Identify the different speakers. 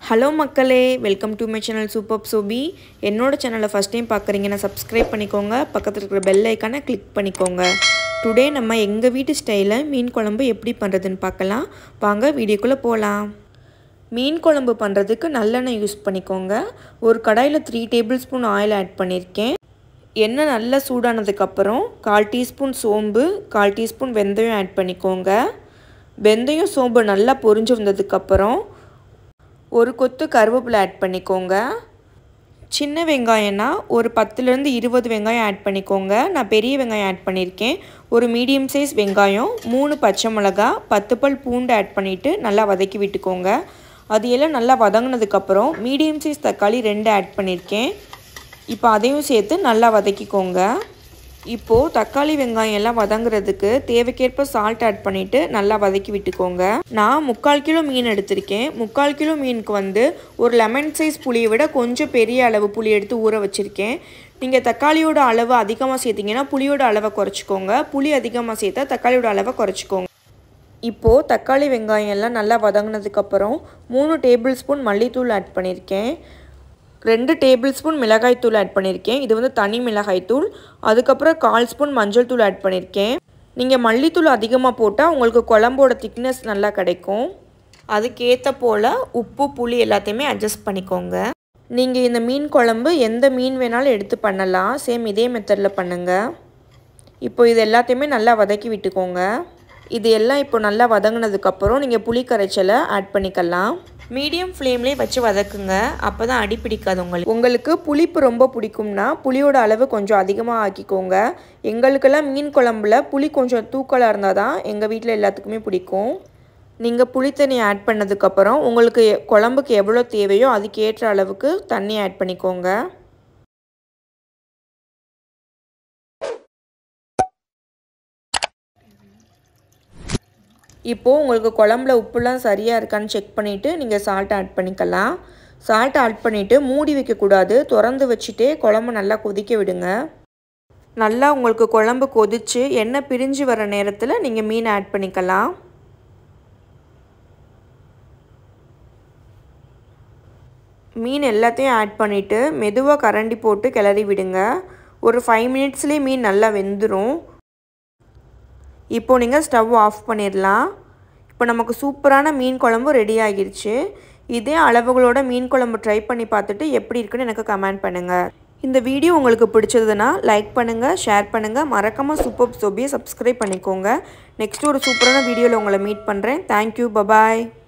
Speaker 1: hello மக்களே welcome to my channel super Sophie என்னோட சேனலை ஃபஸ்ட் டைம் பார்க்குறீங்கன்னா சப்ஸ்கிரைப் பண்ணிக்கோங்க பக்கத்தில் இருக்கிற பெல் ஐக்கானை கிளிக் பண்ணிக்கோங்க டுடே நம்ம எங்கள் வீட்டு ஸ்டைலில் மீன் குழம்பு எப்படி பண்ணுறதுன்னு பார்க்கலாம் வாங்க வீடியோக்குள்ளே போகலாம் மீன் குழம்பு பண்ணுறதுக்கு நல்லெண்ணெய் யூஸ் பண்ணிக்கோங்க ஒரு கடாயில் three tablespoon oil add பண்ணியிருக்கேன் எண்ணெய் நல்லா சூடானதுக்கப்புறம் கால் டீஸ்பூன் சோம்பு கால் டீஸ்பூன் வெந்தயம் ஆட் பண்ணிக்கோங்க வெந்தயம் சோம்பு நல்லா பொரிஞ்சு வந்ததுக்கப்புறம் ஒரு கொத்து கருவேப்பிலை ஆட் பண்ணிக்கோங்க சின்ன வெங்காயம்னா ஒரு பத்துலேருந்து இருபது வெங்காயம் ஆட் பண்ணிக்கோங்க நான் பெரிய வெங்காயம் ஆட் பண்ணியிருக்கேன் ஒரு மீடியம் சைஸ் வெங்காயம் மூணு பச்சை மிளகா பத்து பல் பூண்டு ஆட் பண்ணிவிட்டு நல்லா வதக்கி விட்டுக்கோங்க அது எல்லாம் நல்லா வதங்கினதுக்கப்புறம் மீடியம் சைஸ் தக்காளி ரெண்டு ஆட் பண்ணியிருக்கேன் இப்போ அதையும் சேர்த்து நல்லா வதக்கிக்கோங்க இப்போது தக்காளி வெங்காயம் எல்லாம் வதங்குறதுக்கு தேவைக்கேற்ப சால்ட் ஆட் பண்ணிவிட்டு நல்லா வதக்கி விட்டுக்கோங்க நான் முக்கால் கிலோ மீன் எடுத்திருக்கேன் முக்கால் கிலோ மீனுக்கு வந்து ஒரு லெமன் சைஸ் புளியை விட கொஞ்சம் பெரிய அளவு புளி எடுத்து ஊற வச்சுருக்கேன் நீங்கள் தக்காளியோட அளவு அதிகமாக சேர்த்திங்கன்னா புளியோட அளவை குறைச்சிக்கோங்க புளி அதிகமாக சேர்த்தா தக்காளியோட அளவை குறைச்சிக்கோங்க இப்போது தக்காளி வெங்காயம் எல்லாம் நல்லா வதங்கினதுக்கப்புறம் மூணு டேபிள் ஸ்பூன் மல்லித்தூள் ஆட் பண்ணியிருக்கேன் ரெண்டு டேபிள் ஸ்பூன் மிளகாய் தூள் ஆட் பண்ணியிருக்கேன் இது வந்து தனி மிளகாய் தூள் அதுக்கப்புறம் கால் ஸ்பூன் மஞ்சள் தூள் ஆட் பண்ணியிருக்கேன் நீங்கள் மல்லித்தூள் அதிகமாக போட்டால் உங்களுக்கு குழம்போட திக்னஸ் நல்லா கிடைக்கும் அதுக்கேற்ற போல் உப்பு புளி எல்லாத்தையுமே அட்ஜஸ்ட் பண்ணிக்கோங்க நீங்கள் இந்த மீன் குழம்பு எந்த மீன் வேணாலும் எடுத்து பண்ணலாம் சேம் இதே மெத்தடில் பண்ணுங்கள் இப்போ இது எல்லாத்தையுமே நல்லா வதக்கி விட்டுக்கோங்க இது எல்லாம் இப்போ நல்லா வதங்கினதுக்கப்புறம் நீங்கள் புளி கரைச்சலை ஆட் பண்ணிக்கலாம் மீடியம் ஃப்ளேம்லேயே வச்சு வதக்குங்க அப்போ தான் அடி பிடிக்காது உங்களுக்கு உங்களுக்கு புளிப்பு ரொம்ப பிடிக்கும்னா புளியோட அளவு கொஞ்சம் அதிகமாக ஆக்கிக்கோங்க எங்களுக்கெல்லாம் மீன் குழம்புல புளி கொஞ்சம் தூக்கலாக இருந்தால் தான் எங்கள் வீட்டில் எல்லாத்துக்குமே பிடிக்கும் நீங்கள் புளித்தண்ணி ஆட் பண்ணதுக்கப்புறம் உங்களுக்கு குழம்புக்கு எவ்வளோ தேவையோ அதுக்கேற்ற அளவுக்கு தண்ணி ஆட் பண்ணிக்கோங்க இப்போது உங்களுக்கு குழம்புல உப்புலாம் சரியாக இருக்கான்னு செக் பண்ணிவிட்டு நீங்கள் சால்ட் ஆட் பண்ணிக்கலாம் சால்ட் ஆட் பண்ணிவிட்டு மூடி வைக்கக்கூடாது திறந்து வச்சுட்டே குழம்பு நல்லா கொதிக்க விடுங்க நல்லா உங்களுக்கு குழம்பு கொதித்து எண்ணெய் பிரிஞ்சு வர நேரத்தில் நீங்கள் மீன் ஆட் பண்ணிக்கலாம் மீன் எல்லாத்தையும் ஆட் பண்ணிவிட்டு மெதுவாக கரண்டி போட்டு கிளறி விடுங்க ஒரு ஃபைவ் மினிட்ஸ்லேயே மீன் நல்லா வெந்துடும் இப்போது நீங்கள் ஸ்டவ் ஆஃப் பண்ணிடலாம் இப்போ நமக்கு சூப்பரான மீன் குழம்பு ரெடி ஆகிருச்சு இதே அளவுகளோட மீன் குழம்பு ட்ரை பண்ணி பார்த்துட்டு எப்படி இருக்குன்னு எனக்கு கமெண்ட் பண்ணுங்கள் இந்த வீடியோ உங்களுக்கு பிடிச்சதுன்னா லைக் பண்ணுங்கள் ஷேர் பண்ணுங்கள் மறக்காமல் சூப்பர் சோபியை சப்ஸ்கிரைப் பண்ணிக்கோங்க நெக்ஸ்ட் ஒரு சூப்பரான வீடியோவில் உங்களை மீட் பண்ணுறேன் தேங்க்யூ பபாய்